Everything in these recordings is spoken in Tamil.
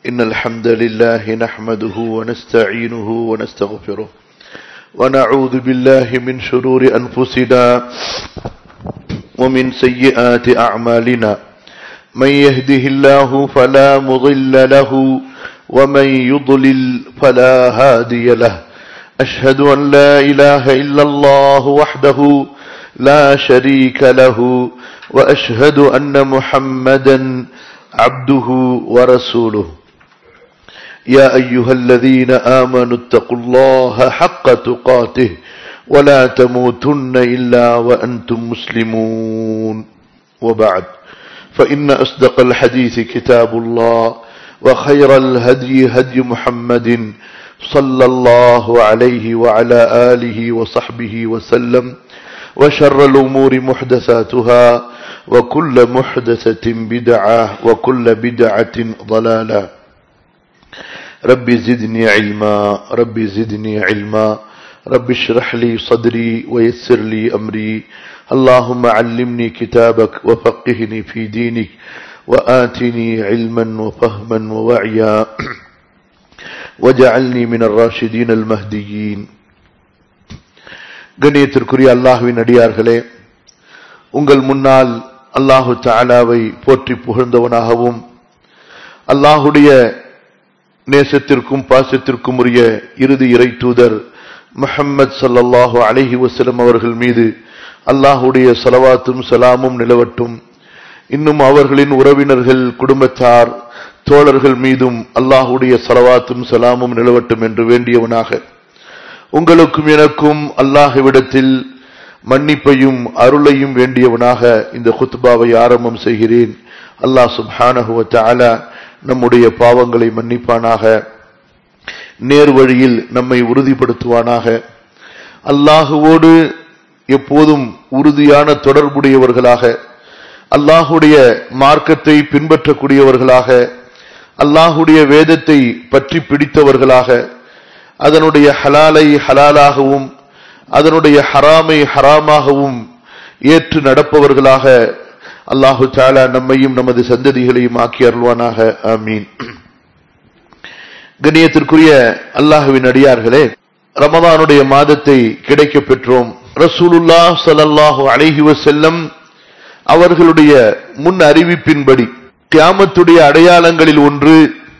إن الحمد لله نحمده ونستعينه ونستغفره ونعوذ بالله من شرور أنفسنا ومن سيئات أعمالنا من يهده الله فلا مضل له ومن يضلل فلا هادي له أشهد أن لا إله إلا الله وحده لا شريك له وأشهد أن محمدا عبده ورسوله يا أيها الذين آمنوا اتقوا الله حق تقاته ولا تموتن إلا وأنتم مسلمون وبعد فإن أصدق الحديث كتاب الله وخير الهدي هدي محمد صلى الله عليه وعلى آله وصحبه وسلم وشر الأمور محدثاتها وكل محدثة بدعة وكل بدعة ضلالة ربي زدني علما ربي زدني علما رب اشرح لي صدري ويسر لي أمري اللهم علمني كتابك وفقهني في دينك وآتني علما وفهما ووعيا وجعلني من الراشدين المهديين கண்ணியத்திற்குரிய அல்லாஹுவின் அடியார்களே உங்கள் முன்னால் அல்லாஹு தாலாவை போற்றி புகழ்ந்தவனாகவும் அல்லாஹுடைய நேசத்திற்கும் பாசத்திற்கும் உரிய இறுதி இறை தூதர் முஹம்மது சல்லாஹூ அலஹி வசலம் அவர்கள் மீது அல்லாஹுடைய சலவாத்தும் சலாமும் நிலவட்டும் இன்னும் அவர்களின் உறவினர்கள் குடும்பத்தார் தோழர்கள் மீதும் அல்லாஹுடைய சலவாத்தும் சலாமும் நிலவட்டும் என்று வேண்டியவனாக உங்களுக்கும் எனக்கும் அல்லாஹுவிடத்தில் மன்னிப்பையும் அருளையும் வேண்டியவனாக இந்த குத்பாவை ஆரம்பம் செய்கிறேன் அல்லாஹ் சுப்ஹானஹுவ தாலா நம்முடைய பாவங்களை மன்னிப்பானாக நேர் வழியில் நம்மை உறுதிப்படுத்துவானாக அல்லாஹுவோடு எப்போதும் உறுதியான தொடர்புடையவர்களாக அல்லாஹுடைய மார்க்கத்தை பின்பற்றக்கூடியவர்களாக அல்லாஹுடைய வேதத்தை பற்றி பிடித்தவர்களாக அதனுடைய ஹலாலை ஹலாலாகவும் அதனுடைய ஹராமை ஹராமாகவும் ஏற்று நடப்பவர்களாக அல்லாஹு தாலா நம்மையும் நமது சந்ததிகளையும் ஆக்கி அருள்வானாக ஆமீன் கண்ணியத்திற்குரிய அல்லாஹுவின் அடியார்களே ரமதானுடைய மாதத்தை கிடைக்க பெற்றோம் ரசூலுல்லா சலல்லாஹு அழகி செல்லம் அவர்களுடைய முன் அறிவிப்பின்படி கியாமத்துடைய அடையாளங்களில் ஒன்று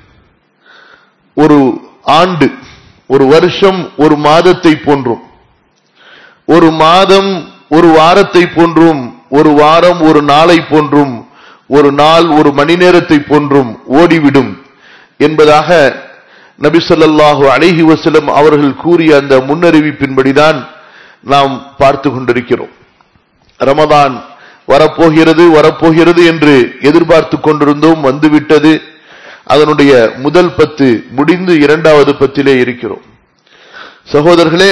ஒரு ஆண்டு ஒரு வருஷம் ஒரு மாதத்தை போன்றும் ஒரு மாதம் ஒரு வாரத்தை போன்றும் ஒரு வாரம் ஒரு நாளை போன்றும் ஒரு நாள் ஒரு மணி நேரத்தை போன்றும் ஓடிவிடும் என்பதாக நபி சொல்லாஹு அழகி வசலம் அவர்கள் கூறிய அந்த முன்னறிவிப்பின்படிதான் நாம் பார்த்து கொண்டிருக்கிறோம் ரமதான் வரப்போகிறது வரப்போகிறது என்று எதிர்பார்த்து கொண்டிருந்தோம் வந்துவிட்டது அதனுடைய முதல் பத்து முடிந்து இரண்டாவது பத்திலே இருக்கிறோம் சகோதரர்களே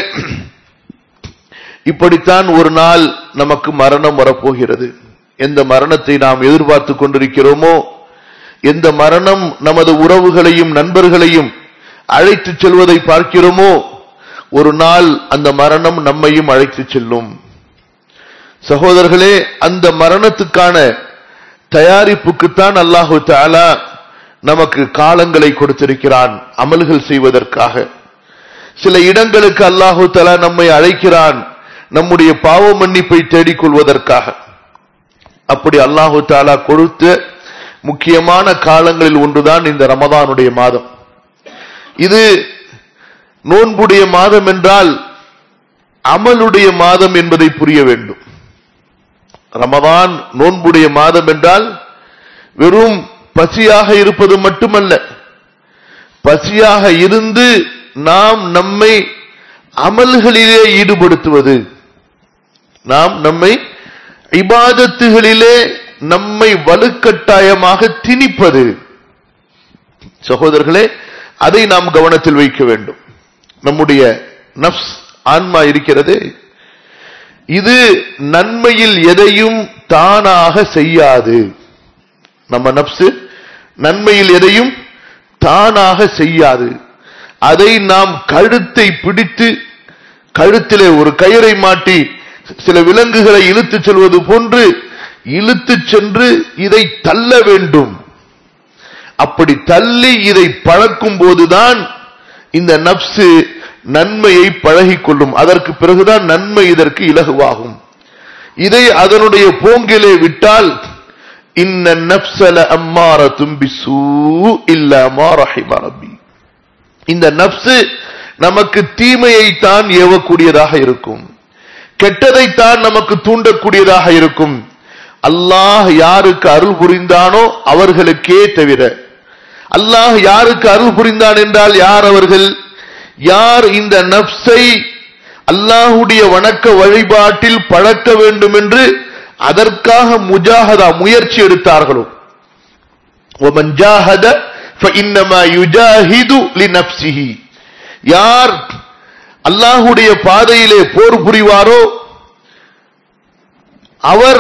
இப்படித்தான் ஒரு நாள் நமக்கு மரணம் வரப்போகிறது எந்த மரணத்தை நாம் எதிர்பார்த்து கொண்டிருக்கிறோமோ எந்த மரணம் நமது உறவுகளையும் நண்பர்களையும் அழைத்து செல்வதை பார்க்கிறோமோ ஒரு நாள் அந்த மரணம் நம்மையும் அழைத்து செல்லும் சகோதரர்களே அந்த மரணத்துக்கான தயாரிப்புக்குத்தான் அல்லாஹு தாலா நமக்கு காலங்களை கொடுத்திருக்கிறான் அமல்கள் செய்வதற்காக சில இடங்களுக்கு அல்லாஹு தலா நம்மை அழைக்கிறான் நம்முடைய பாவ மன்னிப்பை தேடிக்கொள்வதற்காக அப்படி அல்லாஹு தாலா கொடுத்த முக்கியமான காலங்களில் ஒன்றுதான் இந்த ரமதானுடைய மாதம் இது நோன்புடைய மாதம் என்றால் அமலுடைய மாதம் என்பதை புரிய வேண்டும் ரமதான் நோன்புடைய மாதம் என்றால் வெறும் பசியாக இருப்பது மட்டுமல்ல பசியாக இருந்து நாம் நம்மை அமல்களிலே ஈடுபடுத்துவது நாம் நம்மை இபாதத்துகளிலே நம்மை வலுக்கட்டாயமாக திணிப்பது சகோதரர்களே அதை நாம் கவனத்தில் வைக்க வேண்டும் நம்முடைய நப்ஸ் ஆன்மா இருக்கிறது இது நன்மையில் எதையும் தானாக செய்யாது நம்ம நப்சு நன்மையில் எதையும் தானாக செய்யாது அதை நாம் கழுத்தை பிடித்து கழுத்திலே ஒரு கயிறை மாட்டி சில விலங்குகளை இழுத்துச் செல்வது போன்று இழுத்துச் சென்று இதை தள்ள வேண்டும் அப்படி தள்ளி இதை பழக்கும் போதுதான் இந்த நப்சு நன்மையை பழகிக் கொள்ளும் அதற்கு பிறகுதான் நன்மை இதற்கு இலகுவாகும் இதை அதனுடைய போங்கிலே விட்டால் இன்ன நப்சல அம்மாரத்தும் பிசூ இல்லாமா ரஹிம ரப்பி இந்த நப்சு நமக்கு தீமையை தான் ஏவக்கூடியதாக இருக்கும் கெட்டதைத்தான் நமக்கு தூண்டக்கூடியதாக இருக்கும் அல்லாஹ் யாருக்கு அருள் புரிந்தானோ அவர்களுக்கே தவிர அல்லாஹ் யாருக்கு அருள் புரிந்தான் என்றால் யார் அவர்கள் யார் இந்த நப்சை அல்லாஹுடைய வணக்க வழிபாட்டில் பழக்க வேண்டும் என்று அதற்காக முஜாஹதா முயற்சி எடுத்தார்களோ ومن جاهد فإنما يجاهد لنفسه யார் அல்லாஹுடைய பாதையிலே போர் புரிவாரோ அவர்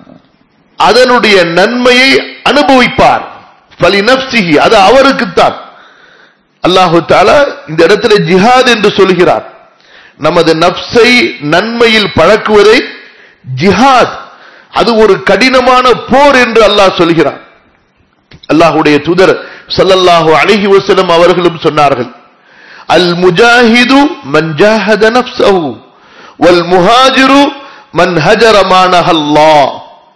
அதனுடைய நன்மையை அனுபவிப்பார் பலி நப்சிஹி அது அவருக்குத்தான் அல்லாஹு தாலா இந்த இடத்துல ஜிஹாத் என்று சொல்கிறார் நமது நப்சை நன்மையில் பழக்குவதை ஜிஹாத் அது ஒரு கடினமான போர் என்று அல்லாஹ் சொல்கிறார் அல்லாஹுடைய தூதர் ஸல்லல்லாஹு அலைஹி வஸல்லம் அவர்களும் சொன்னார்கள் அல் முஜாஹிது மன் ஜாஹத நஃப்ஸஹு வல் முஹாஜிரு மன் ஹஜர மா நஹல்லாஹ்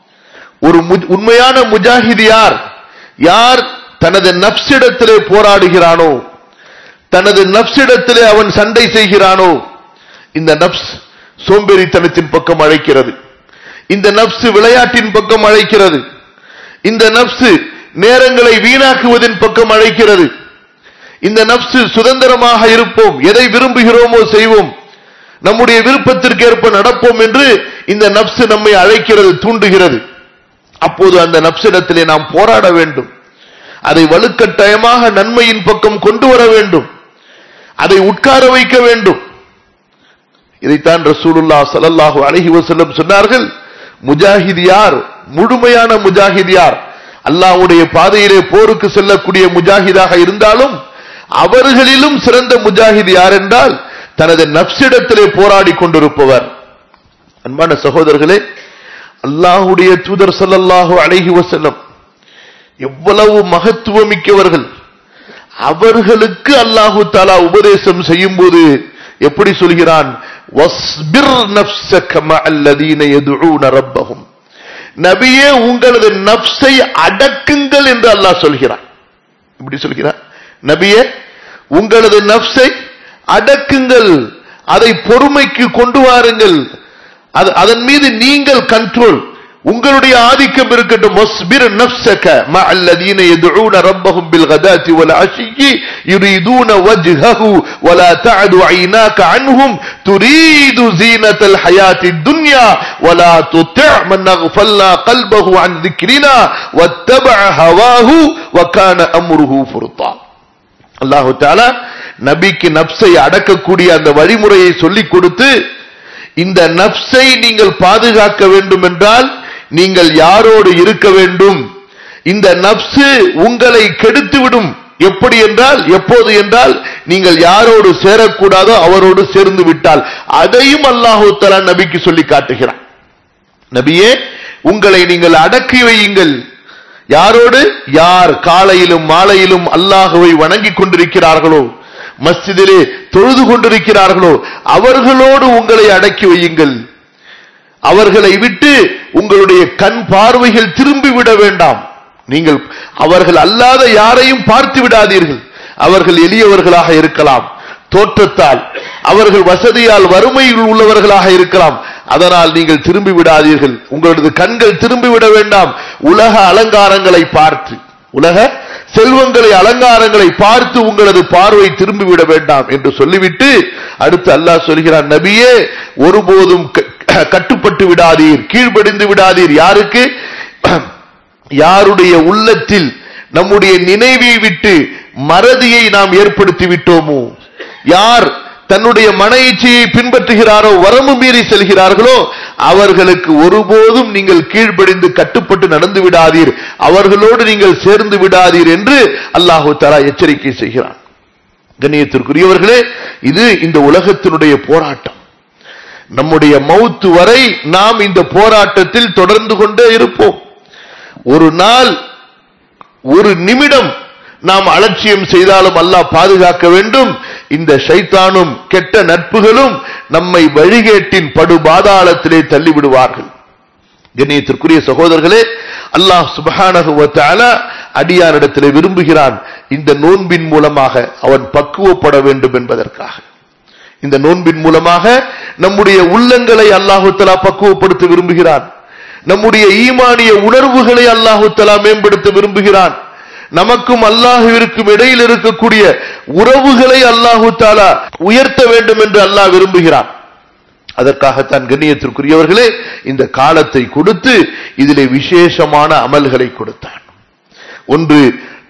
ஒரு முஜ்- உண்மையான முஜாஹித் யார் யார் தனது நப்சிடத்திலே போராடுகிறானோ தனது நப்சிடத்திலே அவன் சண்டை செய்கிறானோ இந்த நப்ஸ் சோம்பேறித்தனத்தின் பக்கம் அழைக்கிறது இந்த நப்ஸ் விளையாட்டின் பக்கம் அழைக்கிறது இந்த நப்சு நேரங்களை வீணாக்குவதின் பக்கம் அழைக்கிறது இந்த நப்சு சுதந்திரமாக இருப்போம் எதை விரும்புகிறோமோ செய்வோம் நம்முடைய விருப்பத்திற்கு ஏற்ப நடப்போம் என்று இந்த நப்சு நம்மை அழைக்கிறது தூண்டுகிறது அப்போது அந்த நப்சிடத்திலே நாம் போராட வேண்டும் அதை வலுக்கட்டாயமாக நன்மையின் பக்கம் கொண்டு வர வேண்டும் அதை உட்கார வைக்க வேண்டும் இதைத்தான் ரசூலுல்லாஹ் ஸல்லல்லாஹு அலைஹி வஸல்லம் சொன்னார்கள் முஜாஹித் யார் முழுமையான முஜாஹித் யார் அல்லாஹ்வுடைய பாதையிலே போருக்கு செல்லக்கூடிய முஜாஹிதாக இருந்தாலும் அவர்களிலும் சிறந்த முஜாஹித் யார் என்றால் தனது நப்சிடத்திலே போராடி கொண்டிருப்பவர் அன்பான சகோதரர்களே அல்லாஹ்வுடைய தூதர் ஸல்லல்லாஹு அலைஹி வஸல்லம் எவ்வளவு மகத்துவமிக்கவர்கள் அவர்களுக்கு அல்லாஹு தாலா உபதேசம் செய்யும் போது எப்படி சொல்கிறான் வஸ்பிர் நஃப்ஸக மஅல்லதீன யதுஊன ரப்பஹும் நபியே உங்களது நப்சை அடக்குங்கள் என்று அல்லாஹ் சொல்கிறான் இப்படி சொல்கிறான் நபியே உங்களது நப்சை அடக்குங்கள் அதை பொறுமைக்கு கொண்டு வாருங்கள் அது அதன் மீது நீங்கள் கண்ட்ரோல் உங்களுடைய ஆதிக்கம் இருக்கட்டும் வஸ்பிர் நஃப்ஸக மஅ அல்லதீன يدعون ربهم بالغداة والعشي يريدون وجهه ولا تعد عيناك عنهم تريد زينة الحياة الدنيا ولا تطع من أغفلنا قلبه عن ذكرنا واتبع هواه وكان أمره فرطا அல்லாஹு தாலா நபிக்கு நப்சை அடக்கக்கூடிய அந்த வழிமுறையை சொல்லிக் கொடுத்து இந்த நப்சை நீங்கள் பாதுகாக்க வேண்டும் என்றால் நீங்கள் யாரோடு இருக்க வேண்டும் இந்த நப்சு உங்களை கெடுத்துவிடும் எப்படி என்றால் எப்போது என்றால் நீங்கள் யாரோடு சேரக்கூடாதோ அவரோடு சேர்ந்து விட்டால் அதையும் அல்லாஹு தலா நபிக்கு சொல்லி காட்டுகிறான் நபியே உங்களை நீங்கள் அடக்கி வையுங்கள் யாரோடு யார் காலையிலும் மாலையிலும் அல்லாஹுவை வணங்கிக் கொண்டிருக்கிறார்களோ மஸ்ஜிதிலே தொழுது கொண்டிருக்கிறார்களோ அவர்களோடு உங்களை அடக்கி வையுங்கள் அவர்களை விட்டு உங்களுடைய கண் பார்வைகள் திரும்பி விட வேண்டாம் நீங்கள் அவர்கள் அல்லாத யாரையும் பார்த்து விடாதீர்கள் அவர்கள் எளியவர்களாக இருக்கலாம் தோற்றத்தால் அவர்கள் வசதியால் வறுமையில் உள்ளவர்களாக இருக்கலாம் அதனால் நீங்கள் திரும்பி விடாதீர்கள் உங்களது கண்கள் திரும்பி விட வேண்டாம் உலக அலங்காரங்களை பார்த்து உலக செல்வங்களை அலங்காரங்களை பார்த்து உங்களது பார்வை திரும்பி விட வேண்டாம் என்று சொல்லிவிட்டு அடுத்து அல்லாஹ் சொல்கிறான் நபியே ஒருபோதும் க- கட்டுப்பட்டு விடாதீர் கீழ்ப்படிந்து விடாதீர் யாருக்கு யாருடைய உள்ளத்தில் நம்முடைய நினைவை விட்டு மறதியை நாம் ஏற்படுத்தி விட்டோமோ யார் தன்னுடைய மன இச்சையை பின்பற்றுகிறாரோ வரம்பு மீறி செல்கிறார்களோ அவர்களுக்கு ஒருபோதும் நீங்கள் கீழ்ப்படிந்து கட்டுப்பட்டு நடந்து விடாதீர் அவர்களோடு நீங்கள் சேர்ந்து விடாதீர் என்று அல்லாஹு தலா எச்சரிக்கை செய்கிறான் கண்ணியத்திற்குரியவர்களே இது இந்த உலகத்தினுடைய போராட்டம் நம்முடைய மௌத்து வரை நாம் இந்த போராட்டத்தில் தொடர்ந்து கொண்டே இருப்போம் ஒரு நாள் ஒரு நிமிடம் நாம் அலட்சியம் செய்தாலும் அல்லாஹ் பாதுகாக்க வேண்டும் இந்த ஷைத்தானும் கெட்ட நட்புகளும் நம்மை வழிகேட்டின் படுபாதாளத்திலே தள்ளிவிடுவார்கள் கண்ணியத்திற்குரிய சகோதரர்களே அல்லாஹ் சுபஹானஹு வ தஆலா அடியாரிடத்திலே விரும்புகிறான் இந்த நோன்பின் மூலமாக அவன் பக்குவப்பட வேண்டும் என்பதற்காக இந்த நோன்பின் மூலமாக நம்முடைய உள்ளங்களை அல்லாஹு தலா பக்குவப்படுத்த விரும்புகிறான் நம்முடைய ஈமானிய உணர்வுகளை அல்லாஹு தலா மேம்படுத்த விரும்புகிறான் நமக்கும் அல்லாஹுவிற்கும் இடையில் இருக்கக்கூடிய உறவுகளை அல்லாஹு தாலா உயர்த்த வேண்டும் என்று அல்லாஹ் விரும்புகிறான் அதற்காகத்தான் கண்ணியத்திற்குரியவர்களே இந்த காலத்தை கொடுத்து இதிலே விசேஷமான அமல்களை கொடுத்தான் ஒன்று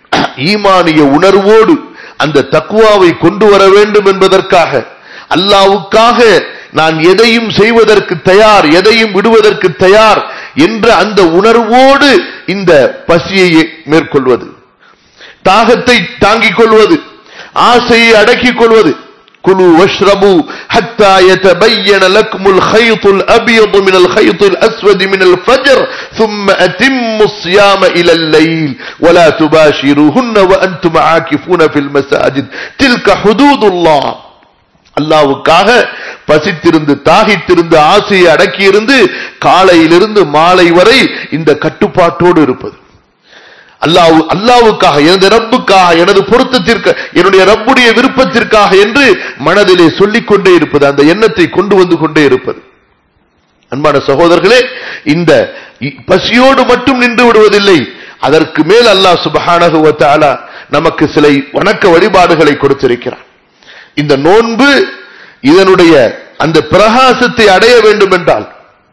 ஈமானிய உணர்வோடு அந்த தக்குவாவை கொண்டு வர வேண்டும் என்பதற்காக அல்லாவுக்காக நான் எதையும் செய்வதற்கு தயார் எதையும் விடுவதற்கு தயார் என்ற அந்த உணர்வோடு இந்த பசியை மேற்கொள்வது தாகத்தை தாங்கிக் கொள்வது ஆசையை அடக்கிக் கொள்வது كلوا واشربوا حتى يتبين لكم الخيط الأبيض من الخيط الأسود من الفجر ثم أتموا الصيام إلى الليل ولا تباشروهن وأنتم عاكفون في المساجد تلك حدود الله அல்லாவுக்காக பசித்திருந்து தாகித்திருந்து ஆசையை அடக்கியிருந்து காலையிலிருந்து மாலை வரை இந்த கட்டுப்பாட்டோடு இருப்பது அல்லாஹ் அல்லாவுக்காக எனது ரப்புக்காக எனது பொருத்தத்திற்கு என்னுடைய ரப்புடைய விருப்பத்திற்காக என்று மனதிலே சொல்லிக் கொண்டே இருப்பது அந்த எண்ணத்தை கொண்டு வந்து கொண்டே இருப்பது அன்பான சகோதரர்களே இந்த பசியோடு மட்டும் நின்று விடுவதில்லை அதற்கு மேல் அல்லாஹ் சுபஹானஹு வ தஆலா நமக்கு சில வணக்க வழிபாடுகளை கொடுத்திருக்கிறார் இந்த நோன்பு இதனுடைய அந்த பிரகாசத்தை அடைய வேண்டும் என்றால்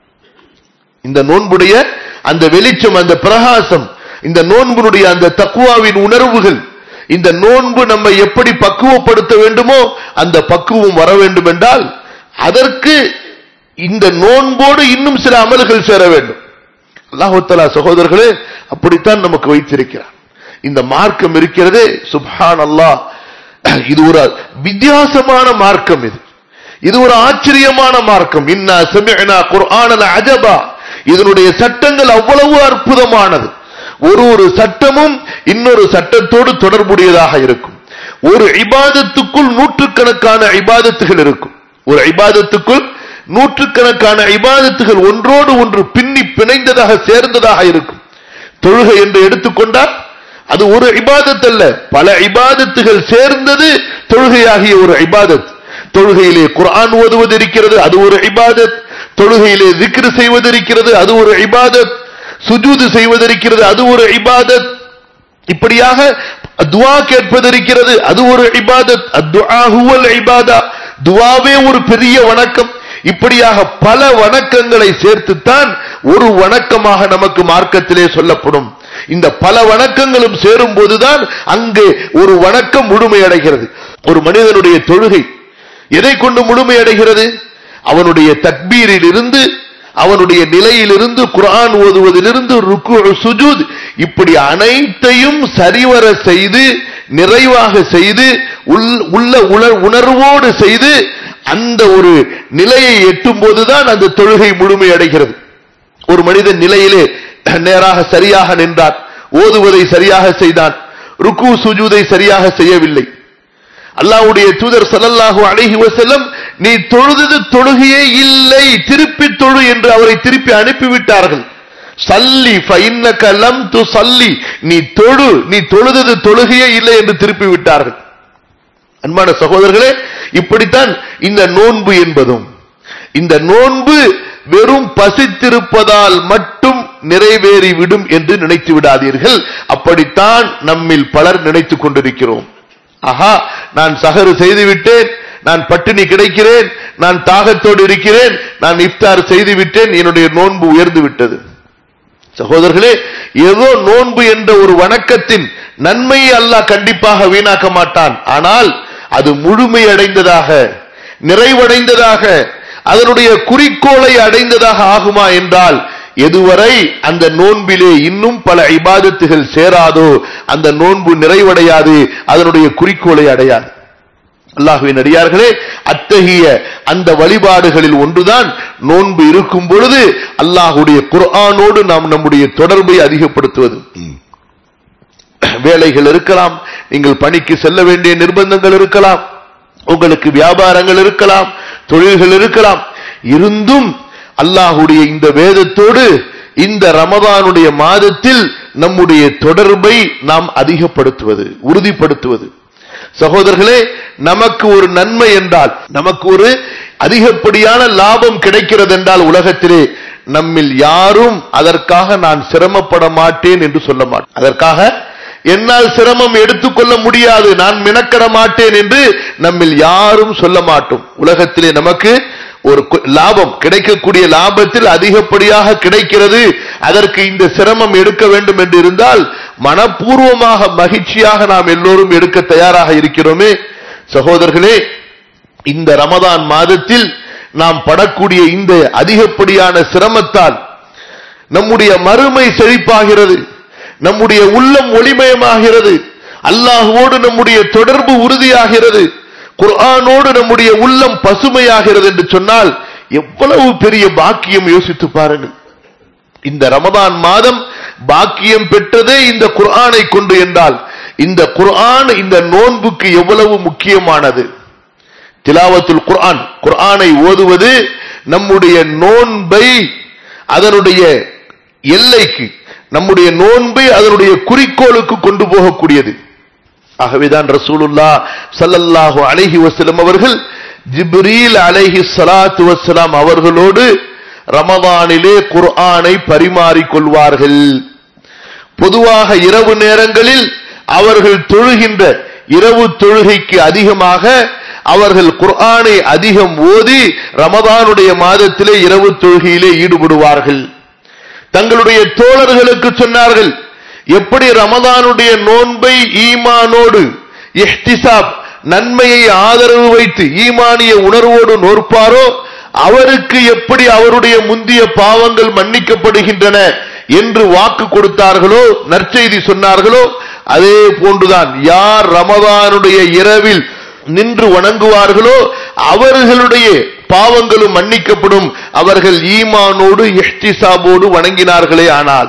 இந்த நோன்புடைய அந்த வெளிச்சம் அந்த பிரகாசம் இந்த நோன்புடைய அந்த தக்குவாவின் உணர்வுகள் இந்த நோன்பு நம்ம எப்படி பக்குவப்படுத்த வேண்டுமோ அந்த பக்குவம் வர வேண்டும் என்றால் அதற்கு இந்த நோன்போடு இன்னும் சில அமல்கள் சேர வேண்டும் அல்லாஹுத்தலா சகோதரர்களே அப்படித்தான் நமக்கு வைத்திருக்கிறார் இந்த மார்க்கம் இருக்கிறதே சுப்ஹான் அல்லாஹ் இது ஒரு வித்தியாசமான மார்க்கம் இது இது ஒரு ஆச்சரியமான மார்க்கம் இன்னா சமிஅனா குர்ஆனல் அஜபா இதனுடைய சட்டங்கள் அவ்வளவு அற்புதமானது ஒரு ஒரு சட்டமும் இன்னொரு சட்டத்தோடு தொடர்புடையதாக இருக்கும் ஒரு இபாதத்துக்குள் நூற்றுக்கணக்கான இபாதத்துகள் இருக்கும் ஒரு இபாதத்துக்குள் நூற்றுக்கணக்கான இபாதத்துகள் ஒன்றோடு ஒன்று பின்னி பிணைந்ததாக சேர்ந்ததாக இருக்கும் தொழுகை என்று எடுத்துக்கொண்டால் அது ஒரு இபாதத் அல்ல பல இபாதத்துகள் சேர்ந்தது தொழுகையாகிய ஒரு இபாதத் தொழுகையிலே குர்ஆன் ஓதுவது இருக்கிறது அது ஒரு இபாதத் தொழுகையிலே திக்ரு செய்வது இருக்கிறது அது ஒரு இபாதத் சுஜூது செய்வதற்கிறது அது ஒரு இபாதத் இப்படியாக துவா கேட்பது இருக்கிறது அது ஒரு இபாதத் இபாதா துவாவே ஒரு பெரிய வணக்கம் இப்படியாக பல வணக்கங்களை சேர்த்துத்தான் ஒரு வணக்கமாக நமக்கு மார்க்கத்திலே சொல்லப்படும் இந்த பல வணக்கங்களும் சேரும் போதுதான் அங்கு ஒரு வணக்கம் முழுமையடைகிறது ஒரு மனிதனுடைய தொழுகை எதை கொண்டு முழுமையடைகிறது அவனுடைய தக்பீரில் இருந்து அவனுடைய நிலையிலிருந்து குரான் ஓதுவதிலிருந்து ருக்கு சுஜூத் இப்படி அனைத்தையும் சரிவர செய்து நிறைவாக செய்து உள்ள உணர்வோடு செய்து அந்த ஒரு நிலையை எட்டும் போதுதான் அந்த தொழுகை முழுமை அடைகிறது ஒரு மனிதன் நிலையிலே நேராக சரியாக நின்றான் ஓதுவதை சரியாக செய்தான் ருக்கு சுஜூதை சரியாக செய்யவில்லை அல்லாவுடைய தூதர் சல்லல்லாஹு அழகி வசல்லம் நீ தொழுதது தொழுகையே இல்லை திருப்பி தொழு என்று அவரை திருப்பி அனுப்பிவிட்டார்கள் சல்லி லம் து சல்லி நீ தொழு நீ தொழுதது தொழுகையே இல்லை என்று திருப்பி விட்டார்கள் அன்பான சகோதரர்களே இப்படித்தான் இந்த நோன்பு என்பதும் இந்த நோன்பு வெறும் பசித்திருப்பதால் மட்டும் நிறைவேறிவிடும் என்று நினைத்து விடாதீர்கள் அப்படித்தான் நம்மில் பலர் நினைத்துக் கொண்டிருக்கிறோம் ஆஹா நான் சகரு செய்துவிட்டேன் நான் பட்டினி கிடைக்கிறேன் நான் தாகத்தோடு இருக்கிறேன் நான் இஃப்தார் செய்துவிட்டேன் என்னுடைய நோன்பு உயர்ந்து விட்டது சகோதரர்களே ஏதோ நோன்பு என்ற ஒரு வணக்கத்தின் நன்மையை அல்லாஹ் கண்டிப்பாக வீணாக்க மாட்டான் ஆனால் அது முழுமையடைந்ததாக நிறைவடைந்ததாக அதனுடைய குறிக்கோளை அடைந்ததாக ஆகுமா என்றால் எதுவரை அந்த நோன்பிலே இன்னும் பல இபாதத்துகள் சேராதோ அந்த நோன்பு நிறைவடையாது அதனுடைய குறிக்கோளை அடையாது அல்லாஹுவின் அடியார்களே அத்தகைய அந்த வழிபாடுகளில் ஒன்றுதான் நோன்பு இருக்கும் பொழுது அல்லாஹுடைய குர்ஆனோடு நாம் நம்முடைய தொடர்பை அதிகப்படுத்துவது வேலைகள் இருக்கலாம் நீங்கள் பணிக்கு செல்ல வேண்டிய நிர்பந்தங்கள் இருக்கலாம் உங்களுக்கு வியாபாரங்கள் இருக்கலாம் தொழில்கள் இருக்கலாம் இருந்தும் அல்லாஹுடைய இந்த வேதத்தோடு இந்த ரமதானுடைய மாதத்தில் நம்முடைய தொடர்பை நாம் அதிகப்படுத்துவது உறுதிப்படுத்துவது சகோதரர்களே நமக்கு ஒரு நன்மை என்றால் நமக்கு ஒரு அதிகப்படியான லாபம் கிடைக்கிறது என்றால் உலகத்திலே நம்மில் யாரும் அதற்காக நான் சிரமப்பட மாட்டேன் என்று சொல்ல மாட்டேன் அதற்காக என்னால் சிரமம் எடுத்துக்கொள்ள முடியாது நான் மினக்கட மாட்டேன் என்று நம்மில் யாரும் சொல்ல மாட்டோம் உலகத்திலே நமக்கு ஒரு கு- லாபம் கிடைக்கக்கூடிய லாபத்தில் அதிகப்படியாக கிடைக்கிறது அதற்கு இந்த சிரமம் எடுக்க வேண்டும் என்று இருந்தால் மனப்பூர்வமாக மகிழ்ச்சியாக நாம் எல்லோரும் எடுக்க தயாராக இருக்கிறோமே சகோதரர்களே இந்த ரமதான் மாதத்தில் நாம் படக்கூடிய இந்த அதிகப்படியான சிரமத்தால் நம்முடைய மறுமை செழிப்பாகிறது நம்முடைய உள்ளம் ஒளிமயமாகிறது அல்லாஹுவோடு நம்முடைய தொடர்பு உறுதியாகிறது குர்ஆனோடு நம்முடைய உள்ளம் பசுமையாகிறது என்று சொன்னால் எவ்வளவு பெரிய பாக்கியம் யோசித்து பாருங்கள் இந்த ரமதான் மாதம் பாக்கியம் பெற்றதே இந்த குர்ஆனை கொண்டு என்றால் இந்த குர்ஆன் இந்த நோன்புக்கு எவ்வளவு முக்கியமானது திலாவத்துல் குர்ஆன் குர்ஆனை ஓதுவது நம்முடைய நோன்பை அதனுடைய எல்லைக்கு நம்முடைய நோன்பை அதனுடைய குறிக்கோளுக்கு கொண்டு போகக்கூடியது ஆகவேதான் ரசூலுல்லா ஸல்லல்லாஹு அலைஹி வஸல்லம் அவர்கள் ஜிப்ரீல் அலைஹி ஸலாத்து வஸ்ஸலாம் அவர்களோடு ரமதானிலே குர்ஆனை பரிமாறிக் கொள்வார்கள் பொதுவாக இரவு நேரங்களில் அவர்கள் தொழுகின்ற இரவு தொழுகைக்கு அதிகமாக அவர்கள் குர்ஆனை அதிகம் ஓதி ரமதானுடைய மாதத்திலே இரவு தொழுகையிலே ஈடுபடுவார்கள் தங்களுடைய தோழர்களுக்கு சொன்னார்கள் எப்படி ரமதானுடைய நோன்பை ஈமானோடு இஹ்திசாப் நன்மையை ஆதரவு வைத்து ஈமானிய உணர்வோடு நோற்பாரோ அவருக்கு எப்படி அவருடைய முந்திய பாவங்கள் மன்னிக்கப்படுகின்றன என்று வாக்கு கொடுத்தார்களோ நற்செய்தி சொன்னார்களோ அதே போன்றுதான் யார் ரமதானுடைய இரவில் நின்று வணங்குவார்களோ அவர்களுடைய பாவங்களும் மன்னிக்கப்படும் அவர்கள் ஈமானோடு இஹ்திசாபோடு வணங்கினார்களே ஆனால்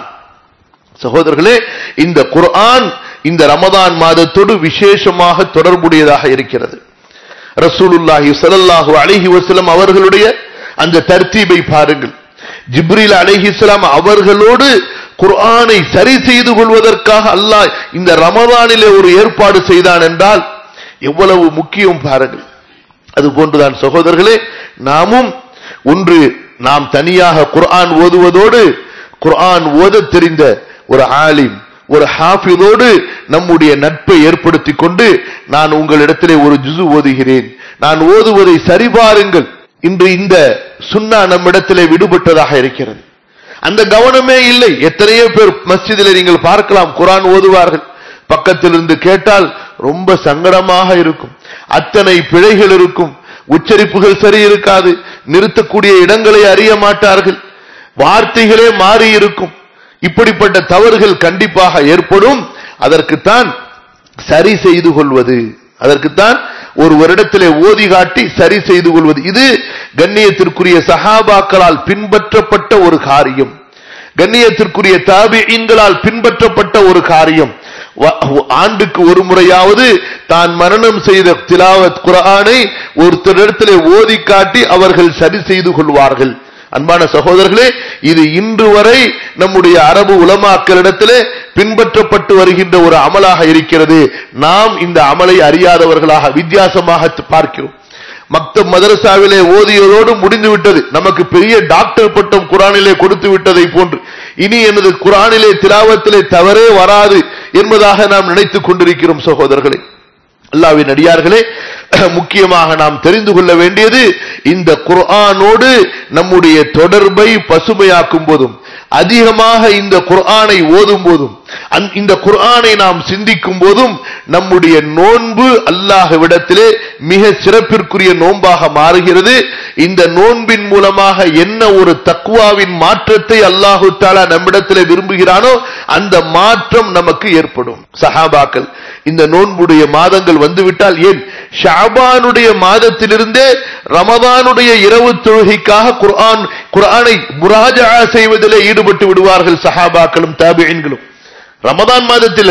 சகோதரர்களே இந்த குர்ஆன் இந்த ரமதான் மாதத்தோடு விசேஷமாக தொடர்புடையதாக இருக்கிறது ரசூலுல்லாஹி ஸல்லல்லாஹு அலைஹி வஸல்லம் அவர்களுடைய அந்த தர்த்தீபை பாருங்கள் ஜிப்ரீல் அலைஹிஸ்ஸலாம் அவர்களோடு குர்ஆனை சரி செய்து கொள்வதற்காக அல்லாஹ் இந்த ரமதானிலே ஒரு ஏற்பாடு செய்தான் என்றால் எவ்வளவு முக்கியம் பாருங்கள் அது போன்றுதான் சகோதரர்களே நாமும் ஒன்று நாம் தனியாக குர்ஆன் ஓதுவதோடு குர்ஆன் ஓதத் தெரிந்த ஒரு ஆலிம் ஒரு ஹாஃபிதோடு நம்முடைய நட்பை ஏற்படுத்திக் கொண்டு நான் உங்களிடத்திலே ஒரு ஜுசு ஓதுகிறேன் நான் ஓதுவதை சரிபாருங்கள் இன்று இந்த சுன்னா நம்மிடத்திலே விடுபட்டதாக இருக்கிறது அந்த கவனமே இல்லை எத்தனையோ பேர் மஸ்ஜிதில் நீங்கள் பார்க்கலாம் குர்ஆன் ஓதுவார்கள் பக்கத்தில் இருந்து கேட்டால் ரொம்ப சங்கடமாக இருக்கும் அத்தனை பிழைகள் இருக்கும் உச்சரிப்புகள் சரி இருக்காது நிறுத்தக்கூடிய இடங்களை அறிய மாட்டார்கள் வார்த்தைகளே மாறி இருக்கும் இப்படிப்பட்ட தவறுகள் கண்டிப்பாக ஏற்படும் அதற்குத்தான் சரி செய்து கொள்வது அதற்குத்தான் ஒரு வருடத்திலே ஓதி காட்டி சரி செய்து கொள்வது இது கண்ணியத்திற்குரிய சஹாபாக்களால் பின்பற்றப்பட்ட ஒரு காரியம் கண்ணியத்திற்குரிய தாபியின்களால் பின்பற்றப்பட்ட ஒரு காரியம் வ- ஆண்டுக்கு ஒரு முறையாவது தான் மரணம் செய்த திலாவத் குர்ஆனை ஒருத்தரிடத்திலே ஓதி காட்டி அவர்கள் சரி செய்து கொள்வார்கள் அன்பான சகோதரர்களே இது இன்று வரை நம்முடைய அரபு உலமாக்களிடத்திலே பின்பற்றப்பட்டு வருகின்ற ஒரு அமலாக இருக்கிறது நாம் இந்த அமலை அறியாதவர்களாக வித்தியாசமாக பார்க்கிறோம் மக்தப் மதரசாவிலே ஓதியதோடு முடிந்து விட்டது நமக்கு பெரிய டாக்டர் பட்டம் குரானிலே கொடுத்து விட்டதை போன்று இனி எனது குரானிலே திலாவத்திலே தவறே வராது என்பதாக நாம் நினைத்துக் கொண்டிருக்கிறோம் சகோதரர்களே அல்லாவின் அடியார்களே முக்கியமாக நாம் தெரிந்து கொள்ள வேண்டியது இந்த குர்ஆனோடு நம்முடைய தொடர்பை பசுமையாக்கும் போதும் அதிகமாக இந்த குர்ஆனை ஓதும் போதும் அந்த- இந்த குர்ஆனை நாம் சிந்திக்கும் போதும் நம்முடைய நோன்பு அல்லாஹ்விடத்திலே மிக சிறப்பிற்குரிய நோன்பாக மாறுகிறது இந்த நோன்பின் மூலமாக என்ன ஒரு தக்குவாவின் மாற்றத்தை அல்லாஹு தாலா நம்மிடத்திலே விரும்புகிறானோ அந்த மாற்றம் நமக்கு ஏற்படும் சஹாபாக்கள் இந்த நோன்புடைய மாதங்கள் வந்துவிட்டால் ஏன் ஷாபானுடைய மாதத்திலிருந்தே ரமதானுடைய இரவு தொழுகைக்காக குர்ஆன் குர்ஆனை முராஜா செய்வதிலே ஈடுபட்டு விடுவார்கள் சஹாபாக்களும் தாபியின்களும் ரமதான் மாதத்தில் அல்ல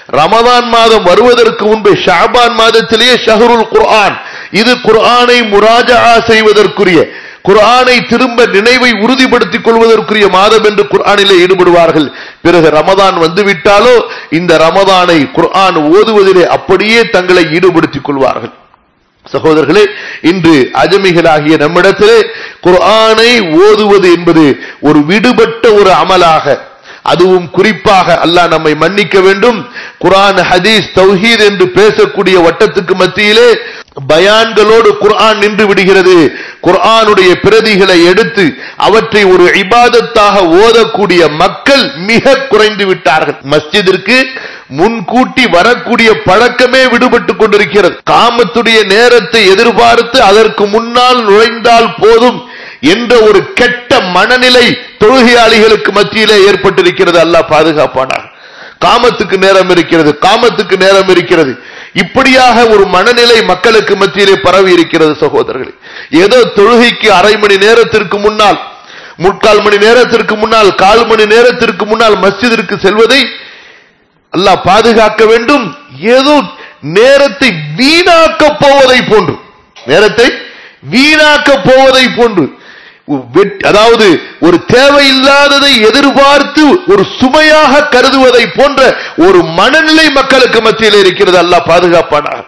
ரமதான் மாதம் வருவதற்கு முன்பு ஷாபான் மாதத்திலேயே ஷஹருல் குர்ஆன் இது குர்ஆனை முராஜா செய்வதற்குரிய குர்ஆனை திரும்ப நினைவை உறுதிப்படுத்திக் கொள்வதற்குரிய மாதம் என்று குர்ஆனிலே ஈடுபடுவார்கள் பிறகு ரமதான் வந்துவிட்டாலோ இந்த ரமதானை குர்ஆன் ஓதுவதிலே அப்படியே தங்களை ஈடுபடுத்திக் கொள்வார்கள் சகோதரர்களே இன்று அஜமிகளாகிய நம்மிடத்திலே குர்ஆனை ஓதுவது என்பது ஒரு விடுபட்ட ஒரு அமலாக அதுவும் குறிப்பாக அல்லாஹ் நம்மை மன்னிக்க வேண்டும் குர்ஆன் ஹதீஸ் தௌஹீத் என்று பேசக்கூடிய வட்டத்துக்கு மத்தியிலே பயான்களோடு குர்ஆன் நின்று விடுகிறது குர்ஆனுடைய பிரதிகளை எடுத்து அவற்றை ஒரு இபாதத்தாக ஓதக்கூடிய மக்கள் மிக குறைந்து விட்டார்கள் மஸ்ஜிதிற்கு முன்கூட்டி வரக்கூடிய பழக்கமே விடுபட்டுக் கொண்டிருக்கிறது காமத்துடைய நேரத்தை எதிர்பார்த்து அதற்கு முன்னால் நுழைந்தால் போதும் என்ற ஒரு கெட்ட மனநிலை தொழுகையாளிகளுக்கு மத்தியிலே ஏற்பட்டிருக்கிறது அல்லாஹ் பாதுகாப்பானார் காமத்துக்கு நேரம் இருக்கிறது காமத்துக்கு நேரம் இருக்கிறது இப்படியாக ஒரு மனநிலை மக்களுக்கு மத்தியிலே பரவி இருக்கிறது சகோதரர்களே ஏதோ தொழுகைக்கு அரை மணி நேரத்திற்கு முன்னால் முக்கால் மணி நேரத்திற்கு முன்னால் கால் மணி நேரத்திற்கு முன்னால் மஸ்ஜிதிற்கு செல்வதை அல்லாஹ் பாதுகாக்க வேண்டும் ஏதோ நேரத்தை வீணாக்க போவதை போன்று நேரத்தை வீணாக்க போவதை போன்று வெட்- அதாவது ஒரு தேவையில்லாததை எதிர்பார்த்து ஒரு சுமையாக கருதுவதை போன்ற ஒரு மனநிலை மக்களுக்கு மத்தியில் இருக்கிறது அல்லாஹ் பாதுகாப்பானார்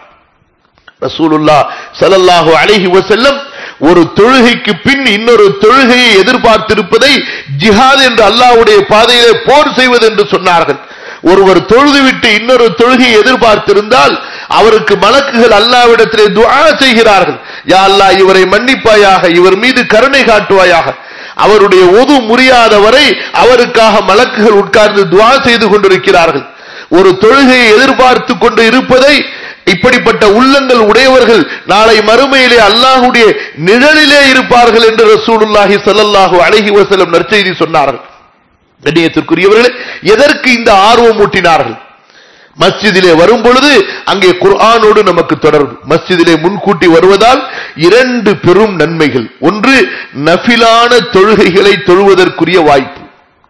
ரசூலுல்லா ஸல்லல்லாஹு அலைஹி வஸல்லம் ஒரு தொழுகைக்கு பின் இன்னொரு தொழுகையை எதிர்பார்த்திருப்பதை ஜிஹாத் என்று அல்லாஹ்வுடைய பாதையிலே போர் செய்வது என்று சொன்னார்கள் ஒருவர் தொழுதுவிட்டு இன்னொரு தொழுகையை எதிர்பார்த்திருந்தால் அவருக்கு மலக்குகள் அல்லாவிடத்திலே துஆ செய்கிறார்கள் யா அல்லாஹ் இவரை மன்னிப்பாயாக இவர் மீது கருணை காட்டுவாயாக அவருடைய ஒது முறியாத வரை அவருக்காக மலக்குகள் உட்கார்ந்து துஆ செய்து கொண்டிருக்கிறார்கள் ஒரு தொழுகையை எதிர்பார்த்து கொண்டு இருப்பதை இப்படிப்பட்ட உள்ளங்கள் உடையவர்கள் நாளை மறுமையிலே அல்லாஹ்வுடைய நிழலிலே இருப்பார்கள் என்று ரசூலுல்லாஹி ஸல்லல்லாஹு அலைஹி வஸல்லம் நற்செய்தி சொன்னார்கள் கண்ணியத்திற்குரியவர்களே எதற்கு இந்த ஆர்வம் ஊட்டினார்கள் மஸ்ஜிதிலே வரும் பொழுது அங்கே குர்ஆனோடு நமக்கு தொடர்பு மஸ்ஜிதிலே முன்கூட்டி வருவதால் இரண்டு பெரும் நன்மைகள் ஒன்று நஃபிலான தொழுகைகளை தொழுவதற்குரிய வாய்ப்பு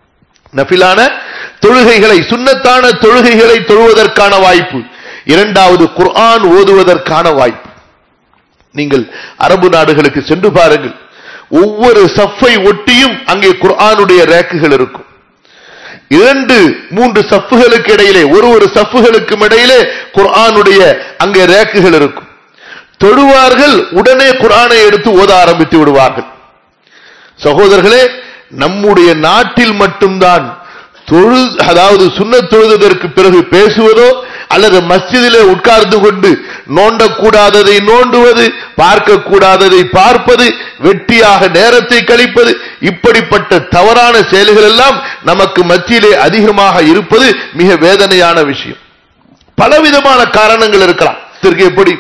நஃபிலான தொழுகைகளை சுன்னத்தான தொழுகைகளை தொழுவதற்கான வாய்ப்பு இரண்டாவது குர்ஆன் ஓதுவதற்கான வாய்ப்பு நீங்கள் அரபு நாடுகளுக்கு சென்று பாருங்கள் ஒவ்வொரு சஃப்பை ஒட்டியும் அங்கே குர்ஆனுடைய ரேக்குகள் இருக்கும் இரண்டு மூன்று சஃப்புகளுக்கு இடையிலே ஒரு ஒரு சஃப்புகளுக்கும் இடையிலே குர்ஆனுடைய அங்கே ரேக்குகள் இருக்கும் தொழுவார்கள் உடனே குர்ஆனை எடுத்து ஓத ஆரம்பித்து விடுவார்கள் சகோதரர்களே நம்முடைய நாட்டில் மட்டும்தான் தொழு அதாவது சுண்ணத் தொழுததற்கு பிறகு பேசுவதோ அல்லது மஸ்ஜிதிலே உட்கார்ந்து கொண்டு நோண்டக்கூடாததை நோண்டுவது பார்க்கக்கூடாததை பார்ப்பது வெட்டியாக நேரத்தை கழிப்பது இப்படிப்பட்ட தவறான செயல்கள் எல்லாம் நமக்கு மத்தியிலே அதிகமாக இருப்பது மிக வேதனையான விஷயம் பலவிதமான காரணங்கள் இருக்கலாம் இதற்கு எப்படி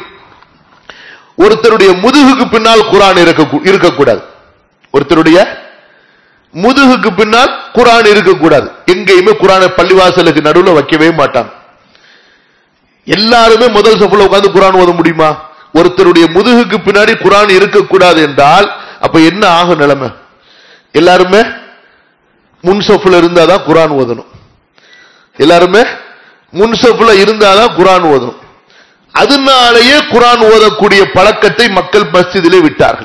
ஒருத்தருடைய முதுகுக்கு பின்னால் குரான் இருக்க இருக்கக்கூடாது ஒருத்தருடைய முதுகுக்கு பின்னால் குரான் இருக்கக்கூடாது எங்கேயுமே குரானை பள்ளிவாசலுக்கு நடுவுல வைக்கவே மாட்டாங்க எல்லாருமே முதல் சஃப்ல உட்கார்ந்து குரான் ஓத முடியுமா ஒருத்தருடைய முதுகுக்கு பின்னாடி குரான் இருக்கக்கூடாது என்றால் அப்ப என்ன ஆகும் நிலைமை எல்லாருமே முன் சஃப்ல இருந்தாதான் குரான் ஓதணும் எல்லாருமே முன் சஃப்ல இருந்தாதான் குரான் ஓதணும் அதனாலேயே குரான் ஓதக்கூடிய பழக்கத்தை மக்கள் மஸ்ஜிதிலே விட்டார்கள்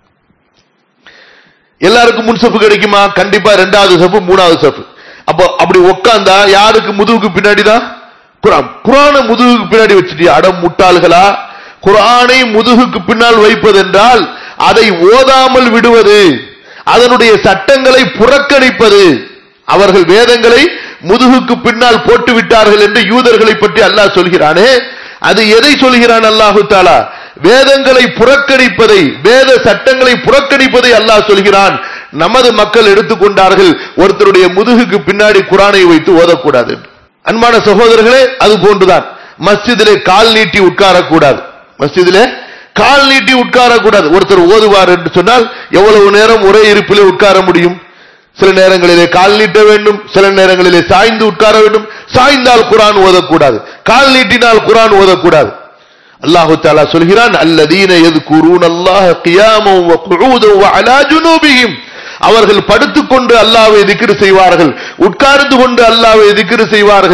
எல்லாருக்கும் முன் சப்பு கிடைக்குமா கண்டிப்பா ரெண்டாவது சப்பு மூணாவது சப்பு அப்போ அப்படி உட்கார்ந்தா யாருக்கு முதுகுக்கு பின்னாடி தான் குரான் குரான முதுகுக்கு பின்னாடி வச்சுட்டியா அடம் முட்டாள்களா குரானை முதுகுக்கு பின்னால் வைப்பதென்றால் அதை ஓதாமல் விடுவது அதனுடைய சட்டங்களை புறக்கணிப்பது அவர்கள் வேதங்களை முதுகுக்கு பின்னால் போட்டு விட்டார்கள் என்று யூதர்களை பற்றி அல்லாஹ் சொல்கிறானே அது எதை சொல்கிறான் அல்லாஹு தாலா வேதங்களை புறக்கணிப்பதை வேத சட்டங்களை புறக்கணிப்பதை அல்லாஹ் சொல்கிறான் நமது மக்கள் எடுத்துக்கொண்டார்கள் ஒருத்தருடைய முதுகுக்கு பின்னாடி குரானை வைத்து ஓதக்கூடாது என்று. அன்பான சகோதரர்களே அது போன்றுதான் மஸ்ஜிதிலே கால் நீட்டி உட்காரக்கூடாது மஸ்ஜிதிலே கால் நீட்டி உட்காரக்கூடாது ஒருத்தர் ஓதுவார் என்று சொன்னால் எவ்வளவு நேரம் ஒரே இருப்பிலே உட்கார முடியும் சில நேரங்களிலே கால் நீட்ட வேண்டும் சில நேரங்களிலே சாய்ந்து உட்கார வேண்டும் சாய்ந்தால் குரான் ஓதக்கூடாது கால் நீட்டினால் குரான் ஓதக்கூடாது அல்லாஹு தாலா சொல்கிறான் அல்லதீன يذكرون الله قياما وقعودا وعلى جنوبهم அவர்கள் படுத்துக்கொண்டு அல்லாஹ்வை திக்ர் செய்வார்கள் உட்கார்ந்து கொண்டு அல்லாஹ்வை திக்ர் செய்வார்கள்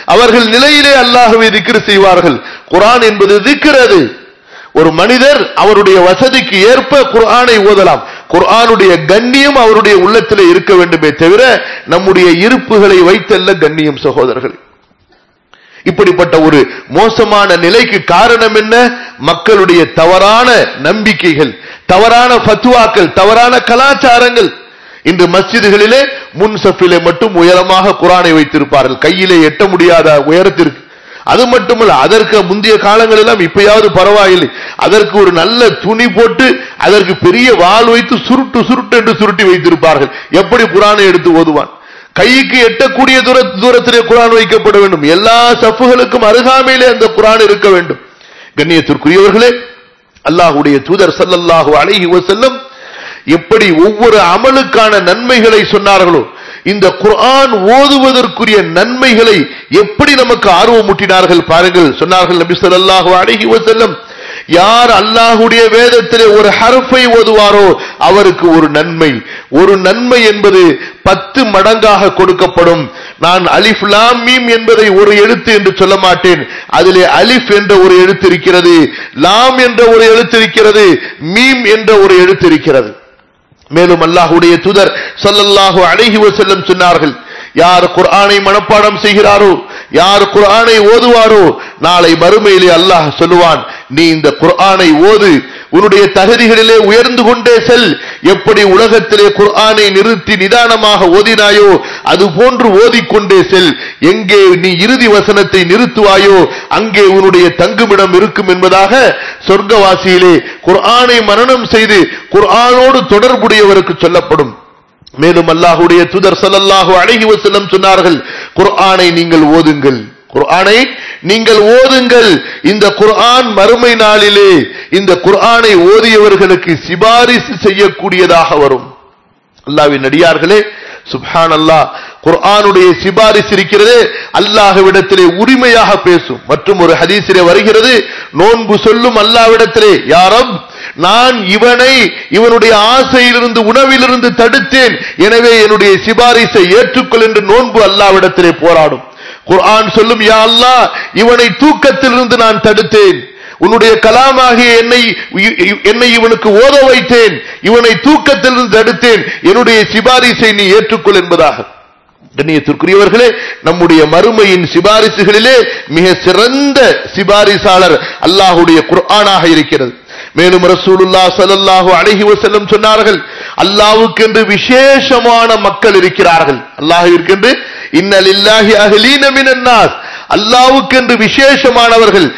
அவர்கள் நிலையிலே அல்லாஹுவை திக்ரு செய்வார்கள் குர்ஆன் என்பது திக்ர் அது ஒரு மனிதர் அவருடைய வசதிக்கு ஏற்ப குர்ஆனை ஓதலாம் குர்ஆனுடைய கண்ணியம் அவருடைய உள்ளத்திலே இருக்க வேண்டுமே தவிர நம்முடைய இருப்புகளை வைத்தல்ல கண்ணியம் சகோதரர்கள் இப்படிப்பட்ட ஒரு மோசமான நிலைக்கு காரணம் என்ன மக்களுடைய தவறான நம்பிக்கைகள் தவறான ஃபத்வாக்கள் தவறான கலாச்சாரங்கள் இன்று மஸ்ஜிதுகளிலே முன் சஃபிலே மட்டும் உயரமாக குரானை வைத்திருப்பார்கள் கையிலே எட்ட முடியாத உயரத்திற்கு அது மட்டுமல்ல அதற்கு முந்தைய காலங்கள் எல்லாம் இப்பயாவது பரவாயில்லை அதற்கு ஒரு நல்ல துணி போட்டு அதற்கு பெரிய வாள் வைத்து சுருட்டு சுருட்டு என்று சுருட்டி வைத்திருப்பார்கள் எப்படி குரானை எடுத்து ஓதுவான் கைக்கு எட்டக்கூடிய தூர தூரத்திலே குரான் வைக்கப்பட வேண்டும் எல்லா சஃப்புகளுக்கும் அருகாமையிலே அந்த குரான் இருக்க வேண்டும் கண்ணியத்திற்குரியவர்களே அல்லாஹுடைய தூதர் ஸல்லல்லாஹு அலைஹி வஸல்லம் எப்படி ஒவ்வொரு அமலுக்கான நன்மைகளை சொன்னார்களோ இந்த குர்ஆன் ஓதுவதற்குரிய நன்மைகளை எப்படி நமக்கு ஆர்வமூட்டினார்கள் பாருங்கள் சொன்னார்கள் நபி ஸல்லல்லாஹு அலைஹி வஸல்லம் யார் அல்லாஹுடைய வேதத்திலே ஒரு ஹர்ஃபை ஓதுவாரோ அவருக்கு ஒரு நன்மை ஒரு நன்மை என்பது பத்து மடங்காக கொடுக்கப்படும் நான் அலிஃப் லாம் மீம் என்பதை ஒரு எழுத்து என்று சொல்ல மாட்டேன் அதிலே அலிஃப் என்ற ஒரு எழுத்து இருக்கிறது லாம் என்ற ஒரு எழுத்து இருக்கிறது மீம் என்ற ஒரு எழுத்து இருக்கிறது மேலும் அல்லாஹுடைய தூதர் ஸல்லல்லாஹு அலைஹி வஸல்லம் சொன்னார்கள் யார் குர்ஆனை மனப்பாடம் செய்கிறாரோ யார் குர்ஆனை ஓதுவாரோ நாளை மறுமையிலே அல்லாஹ் சொல்லுவான் நீ இந்த குர்ஆனை ஓது உன்னுடைய தகுதிகளிலே உயர்ந்து கொண்டே செல் எப்படி உலகத்திலே குர்ஆனை நிறுத்தி நிதானமாக ஓதினாயோ அது போன்று ஓதிக்கொண்டே செல் எங்கே நீ இறுதி வசனத்தை நிறுத்துவாயோ அங்கே உன்னுடைய தங்குமிடம் இருக்கும் என்பதாக சொர்க்கவாசியிலே குர்ஆனை மரணம் செய்து குர்ஆனோடு தொடர்புடையவருக்கு சொல்லப்படும் மேலும் அல்லாஹுடைய தூதர் ஸல்லல்லாஹு அலைஹி வஸல்லம் சொன்னார்கள் குர்ஆனை நீங்கள் ஓதுங்கள் குர்ஆனை நீங்கள் ஓதுங்கள் இந்த குர்ஆன் மறுமை நாளிலே இந்த குர்ஆனை ஓதியவர்களுக்கு சிபாரிசு செய்யக்கூடியதாக வரும் அல்லாவின் நடிகார்களே சுப்ஹான் அல்லாஹ் குர்ஆனுடைய சிபாரிசு இருக்கிறது அல்லாஹ்விடத்திலே உரிமையாக பேசும் மற்றும் ஒரு ஹதீஸிலே வருகிறது நோன்பு சொல்லும் அல்லாஹ்விடத்திலே யாரம் நான் இவனை இவனுடைய ஆசையிலிருந்து உணவிலிருந்து தடுத்தேன் எனவே என்னுடைய சிபாரிசை ஏற்றுக்கொள் என்று நோன்பு அல்லாவிடத்திலே போராடும் குர்ஆன் சொல்லும் யா அல்லாஹ் இவனை தூக்கத்திலிருந்து நான் தடுத்தேன் உன்னுடைய கலாமாகிய என்னை என்னை இவனுக்கு ஓத வைத்தேன் இவனை தூக்கத்திலிருந்து தடுத்தேன் என்னுடைய சிபாரிசை நீ ஏற்றுக்கொள் என்பதாக கண்ணியத்திற்குரியவர்களே நம்முடைய மறுமையின் சிபாரிசுகளிலே மிக சிறந்த சிபாரிசாளர் அல்லாஹுடைய குர்ஆனாக இருக்கிறது மேலும் ரசூலுல்லா ஸல்லல்லாஹு அலைஹி வஸல்லம் சொன்னார்கள் அல்லாஹ்வுக்கென்று விசேஷமான மக்கள் இருக்கிறார்கள் அல்லாஹ்விற்கென்று இன்னலில்லாஹி அஹ்லீன மினன் நாஸ் அல்லாஹ்வுக்கென்று விசேஷமானவர்கள்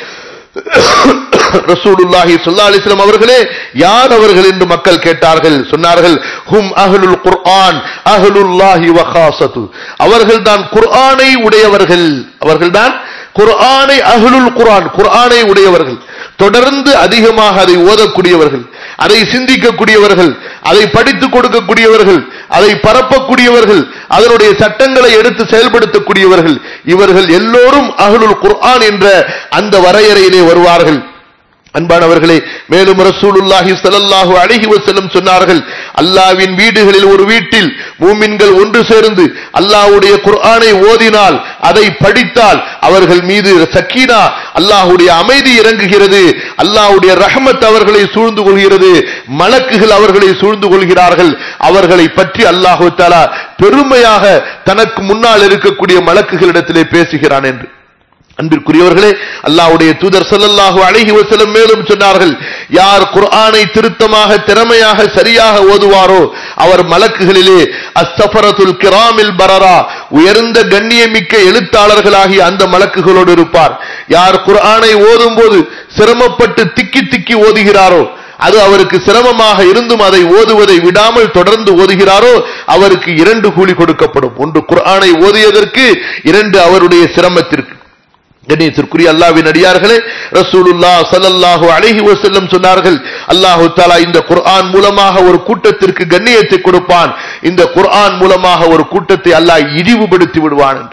ரசூலுல்லாஹி ஸல்லல்லாஹு அலைஹி வஸல்லம் அவர்களே யார் அவர்கள் என்று மக்கள் கேட்டார்கள் சொன்னார்கள் ஹும் அஹ்லுல் குர்ஆன் அஹ்லுல்லாஹி வ காஸத்து அவர்கள்தான் குர்ஆனை உடையவர்கள் அவர்கள்தான் குர்ஆனை அஹ்லுல் குர்ஆன் குர்ஆனை உடையவர்கள் தொடர்ந்து அதிகமாக அதை ஓதக்கூடியவர்கள் அதை சிந்திக்கக்கூடியவர்கள் அதை படித்துக் கொடுக்கக்கூடியவர்கள் அதை பரப்பக்கூடியவர்கள் அதனுடைய சட்டங்களை எடுத்து செயல்படுத்தக்கூடியவர்கள் இவர்கள் எல்லோரும் அஹ்லுல் குர்ஆன் என்ற அந்த வரையறையிலே வருவார்கள் அன்பானவர்களே மேலும் ரசூலுல்லாஹி ஸல்லல்லாஹு அலைஹி வஸல்லம் சொன்னார்கள் அல்லாஹ்வின் வீடுகளில் ஒரு வீட்டில் மூமின்கள் ஒன்று சேர்ந்து அல்லாஹ்வுடைய குர்ஆனை ஓதினால் அதை படித்தால் அவர்கள் மீது சக்கீனா அல்லாஹ்வுடைய அமைதி இறங்குகிறது அல்லாஹ்வுடைய ரஹமத் அவர்களை சூழ்ந்து கொள்கிறது மலக்குகள் அவர்களை சூழ்ந்து கொள்கிறார்கள் அவர்களை பற்றி அல்லாஹு தஆலா பெருமையாக தனக்கு முன்னால் இருக்கக்கூடிய மலக்குகளிடத்திலே பேசுகிறான் என்று அன்பிற்குரியவர்களே அல்லாஹ்வுடைய தூதர் ஸல்லல்லாஹு அலைஹி வஸல்லம் மேலும் சொன்னார்கள் யார் குர்ஆனை திருத்தமாக திறமையாக சரியாக ஓதுவாரோ அவர் மலக்குகளிலே அஸ்ஸஃபரத்துல் கிராமில் பரரா உயர்ந்த கண்ணியமிக்க எழுத்தாளர்களாகிய அந்த மலக்குகளோடு இருப்பார் யார் குர்ஆனை ஓதும்போது சிரமப்பட்டு திக்கி திக்கி ஓதுகிறாரோ அது அவருக்கு சிரமமாக இருந்தும் அதை ஓதுவதை விடாமல் தொடர்ந்து ஓதுகிறாரோ அவருக்கு இரண்டு கூலி கொடுக்கப்படும் ஒன்று குர்ஆனை ஓதியதற்கு இரண்டு அவருடைய சிரமத்திற்கு கண்ணியத்திற்குரிய அல்லாவின் அடியார்களே ரசூலுல்லா ஸல்லல்லாஹு அலைஹி வஸல்லம் சொன்னார்கள் அல்லாஹு தஆலா இந்த குர்ஆன் மூலமாக ஒரு கூட்டத்திற்கு கண்ணியத்தை கொடுப்பான் இந்த குர்ஆன் மூலமாக ஒரு கூட்டத்தை அல்லாஹ் இழிவுபடுத்தி விடுவான் என்று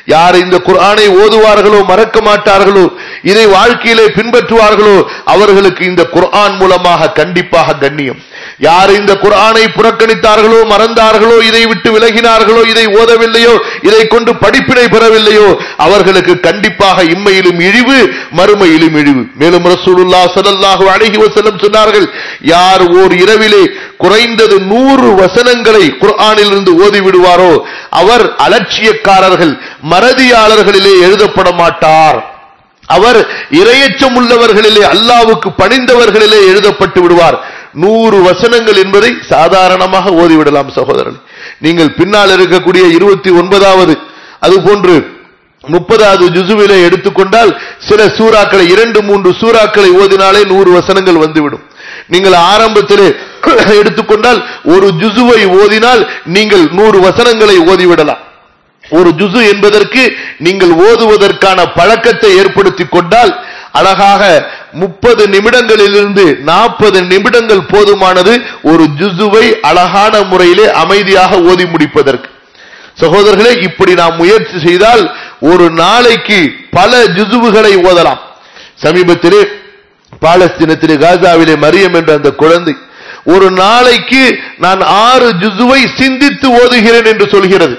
யார் இந்த குர்ஆனை ஓதுவார்களோ மறக்க மாட்டார்களோ இதை வாழ்க்கையிலே பின்பற்றுவார்களோ அவர்களுக்கு இந்த குர்ஆன் மூலமாக கண்டிப்பாக கண்ணியம் யார் இந்த குர்ஆனை புறக்கணித்தார்களோ மறந்தார்களோ இதை விட்டு விலகினார்களோ இதை ஓதவில்லையோ இதை கொண்டு படிப்பினை பெறவில்லையோ அவர்களுக்கு கண்டிப்பாக இம்மையிலும் இழிவு மறுமையிலும் இழிவு மேலும் ரசூலுல்லாஹ் ஸல்லல்லாஹு அலைஹி வஸல்லம் சொன்னார்கள் யார் ஓர் இரவிலே குறைந்தது நூறு வசனங்களை குர்ஆனிலிருந்து ஓதி விடுவாரோ அவர் அலட்சியக்காரர்கள் மறதியாளர்களிலே எழுதப்பட மாட்டார் அவர் இரையச்சம் உள்ளவர்களிலே அல்லாவுக்கு பணிந்தவர்களிலே எழுதப்பட்டு விடுவார் நூறு வசனங்கள் என்பதை சாதாரணமாக ஓதிவிடலாம் சகோதரன் நீங்கள் பின்னால் இருக்கக்கூடிய இருபத்தி ஒன்பதாவது அது போன்று முப்பதாவது ஜுசுவிலே எடுத்துக்கொண்டால் சில சூறாக்களை இரண்டு மூன்று சூறாக்களை ஓதினாலே நூறு வசனங்கள் வந்துவிடும் நீங்கள் ஆரம்பத்திலே எடுத்துக்கொண்டால் ஒரு ஜுசுவை ஓதினால் நீங்கள் நூறு வசனங்களை ஓதிவிடலாம் ஒரு ஜுசு என்பதற்கு நீங்கள் ஓதுவதற்கான பழக்கத்தை ஏற்படுத்திக் கொண்டால் அழகாக முப்பது நிமிடங்களிலிருந்து நாற்பது நிமிடங்கள் போதுமானது ஒரு ஜுசுவை அழகான முறையிலே அமைதியாக ஓதி முடிப்பதற்கு சகோதரர்களே இப்படி நாம் முயற்சி செய்தால் ஒரு நாளைக்கு பல ஜுசுவுகளை ஓதலாம் சமீபத்திலே பாலஸ்தீனத்திலே காசாவிலே மரியம் என்ற அந்த குழந்தை ஒரு நாளைக்கு நான் ஆறு ஜுசுவை சிந்தித்து ஓதுகிறேன் என்று சொல்கிறது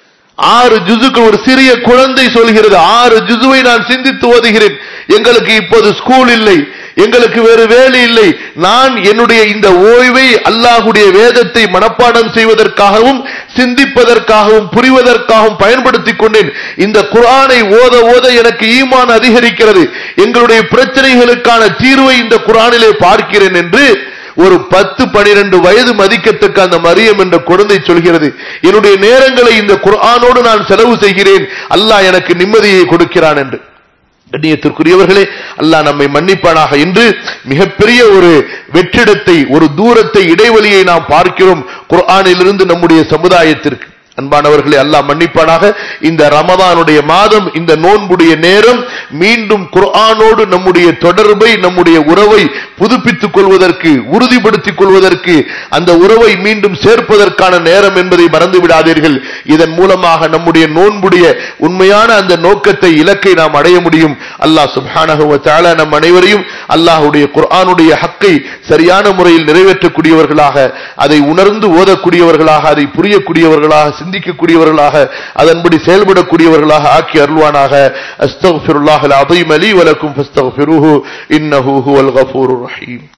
ஆறு ஜுசுக்கு ஒரு சிறிய குழந்தை சொல்கிறது ஆறு ஜுசுவை நான் சிந்தித்து ஓதுகிறேன் எங்களுக்கு இப்போது ஸ்கூல் இல்லை எங்களுக்கு வேறு வேலை இல்லை நான் என்னுடைய இந்த ஓய்வை அல்லாஹுடைய வேதத்தை மனப்பாடம் செய்வதற்காகவும் சிந்திப்பதற்காகவும் புரிவதற்காகவும் பயன்படுத்திக் கொண்டேன் இந்த குரானை ஓத ஓத எனக்கு ஈமான் அதிகரிக்கிறது எங்களுடைய பிரச்சனைகளுக்கான தீர்வை இந்த குரானிலே பார்க்கிறேன் என்று ஒரு பத்து பனிரெண்டு வயது மதிக்கத்தக்க அந்த மரியம் என்ற குழந்தை சொல்கிறது என்னுடைய நேரங்களை இந்த குர்ஆனோடு நான் செலவு செய்கிறேன் அல்லாஹ் எனக்கு நிம்மதியை கொடுக்கிறான் என்று கண்ணியத்திற்குரியவர்களே அல்லாஹ் நம்மை மன்னிப்பானாக என்று மிகப்பெரிய ஒரு வெற்றிடத்தை ஒரு தூரத்தை இடைவெளியை நாம் பார்க்கிறோம் குர்ஆனிலிருந்து நம்முடைய சமுதாயத்திற்கு அன்பானவர்களே அல்லாஹ் மன்னிப்பானாக இந்த ரமதானுடைய மாதம் இந்த நோன்புடைய நேரம் மீண்டும் குர்ஆனோடு நம்முடைய தொடர்பை நம்முடைய உறவை புதுப்பித்துக் கொள்வதற்கு உறுதிப்படுத்திக் கொள்வதற்கு அந்த உறவை மீண்டும் சேர்ப்பதற்கான நேரம் என்பதை மறந்து விடாதீர்கள் இதன் மூலமாக நம்முடைய நோன்புடைய உண்மையான அந்த நோக்கத்தை இலக்கை நாம் அடைய முடியும் அல்லாஹ் சுப்ஹானஹு வ தஆலா நம் அனைவரையும் அல்லாஹ்வுடைய குர்ஆனுடைய ஹக்கை சரியான முறையில் நிறைவேற்றக்கூடியவர்களாக அதை உணர்ந்து ஓதக்கூடியவர்களாக அதை புரியக்கூடியவர்களாக சிந்திக்கக்கூடியவர்களாக அதன்படி செயல்படக்கூடியவர்களாக ஆக்கி அருள்வானாக அஸ்தக்ஃபிருல்லாஹல் அஸீம் லீ வலக்கும் ஃபஸ்தக்ஃபிருஹு இன்னஹு ஹுவல் கஃபூருர் ரஹீம்